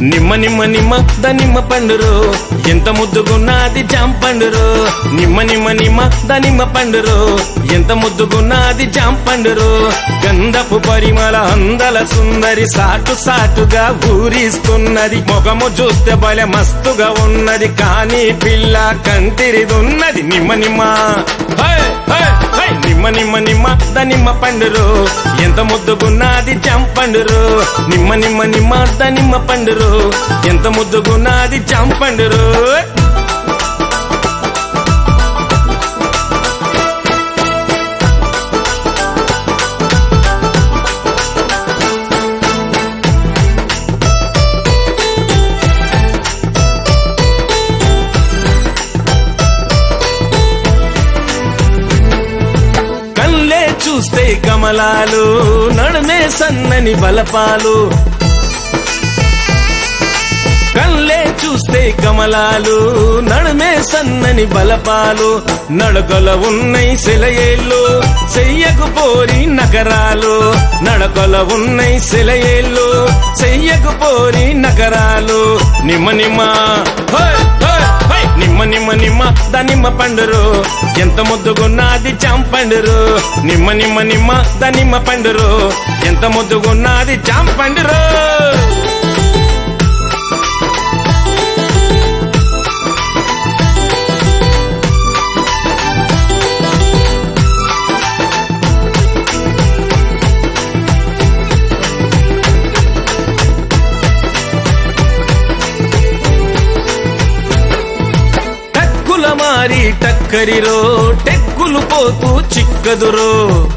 నిమ్మ నిమ్మ నిమ్మ దానిమ్మ పండురు ఎంత ముద్దుగున్నది జాం పండురు నిమ్మ నిమ్మ నిమ్మ దానిమ్మ పండురు ఎంత ముద్దుగున్నది జాం పండురు గంధపు పరిమళ అందల సుందరి సాటు సాటుగా ఊరిస్తున్నది మొగము చూస్తే భలే మస్తుగా ఉన్నది కానీ పిల్ల కంటిరిదున్నది నిమ్మ నిమ్మ హై, హై, హై, నిమ్మ నిమ్మ నిమ్మ దానిమ్మ పండురు ఎంత ముద్దుగున్నది జాం పండురు నిమ్మ నిమ్మ నిమ్మ దానిమ్మ పండురు ఎంత ముద్దుగున్నది జాం పండురు కళ్ళే చూస్తే కమలాలు నడుమే సన్నని బలపాలు కళ్ళే చూస్తే కమలాలు నడుమే సన్నని బలపాలు నడకల ఉన్నై సెలయేళ్ళు చెయ్యకు పోరి నగరాలు నడకల ఉన్నై సెలయేళ్ళు చెయ్యకు పోరి నగరాలు నిమ్మ నిమ్మ హోయ్, హోయ్, హోయ్. నిమ్మ నిమ్మ నిమ్మ దానిమ్మ పండురు ఎంత ముద్దుగున్నది చాంపండురు నిమ్మ నిమ్మ నిమ్మ దానిమ్మ పండురు ఎంత ముద్దుగున్నది చాంపండురు టక్కుల మారి టక్కరిరో టెక్కులు పోతూ చిక్కదురో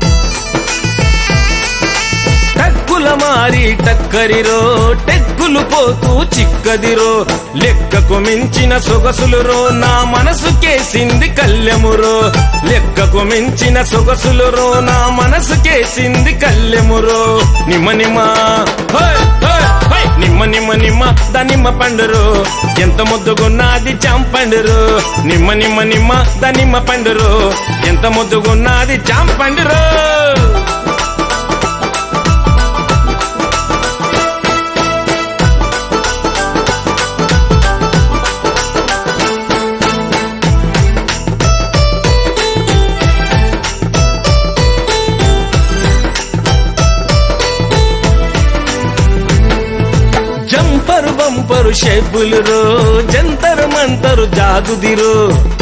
టక్కుల మారి టక్కరిరో టెక్కులు పోతూ చిక్కదిరో లెక్కకు మించిన సొగసులురో నా మనసుకేసింది కళ్ళెమురో లెక్కకు మించిన సొగసులురో నా మనసుకేసింది కళ్ళెమురో నిమ్మ నిమ్మ హోయ్, హోయ్, హోయ్. నిమ్మ నిమ్మ నిమ్మ దానిమ్మ పండురు ఎంత ముద్దుగున్నది చాంపండురు నిమ్మ నిమ్మ నిమ్మ దానిమ్మ పండురు ఎంత ముద్దుగున్నది చాంపండురు జంపరు బంపరు షేపులు రో జంతరు మంతరు జాదుదిరో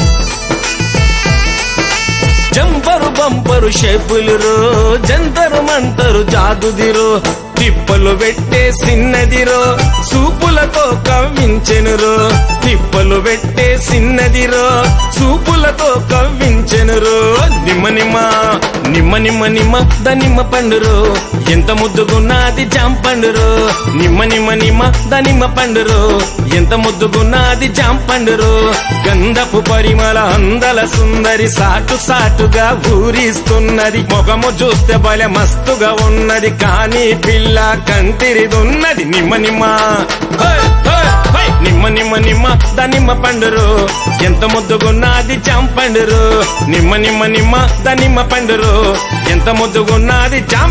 జంపరు బంపరు షేపులు రో జంతరు మంతరు జాదుదిరో తిప్పలు పెట్టే సిన్నదిరో సూపులతో కవ్వించెనురో తిప్పలు పెట్టే సిన్నదిరో సూపులతో కవ్వించెనురో నిమ్మ నిమ్మ నిమ్మ నిమ్మ నిమ్మ దానిమ్మ పండురు ఎంత ముద్దుగున్నది జాం పండురు నిమ్మ నిమ్మ నిమ్మ దానిమ్మ పండురు ఎంత ముద్దుగున్నది జాం పండురు గంధపు పరిమళ అందల సుందరి సాటు సాటుగా ఊరిస్తున్నది మొగము చూస్తే భలే మస్తుగా ఉన్నది కానీ పిల్ల కంటిరిదున్నది నిమ్మ నిమ్మ హోయ్, హోయ్, హోయ్. నిమ్మ నిమ్మ నిమ్మ దానిమ్మ పండురు ఎంత ముద్దుగున్నది జాం పండురు నిమ్మ నిమ్మ నిమ్మ దానిమ్మ పండురు ఎంత ముద్దుగున్నది జాం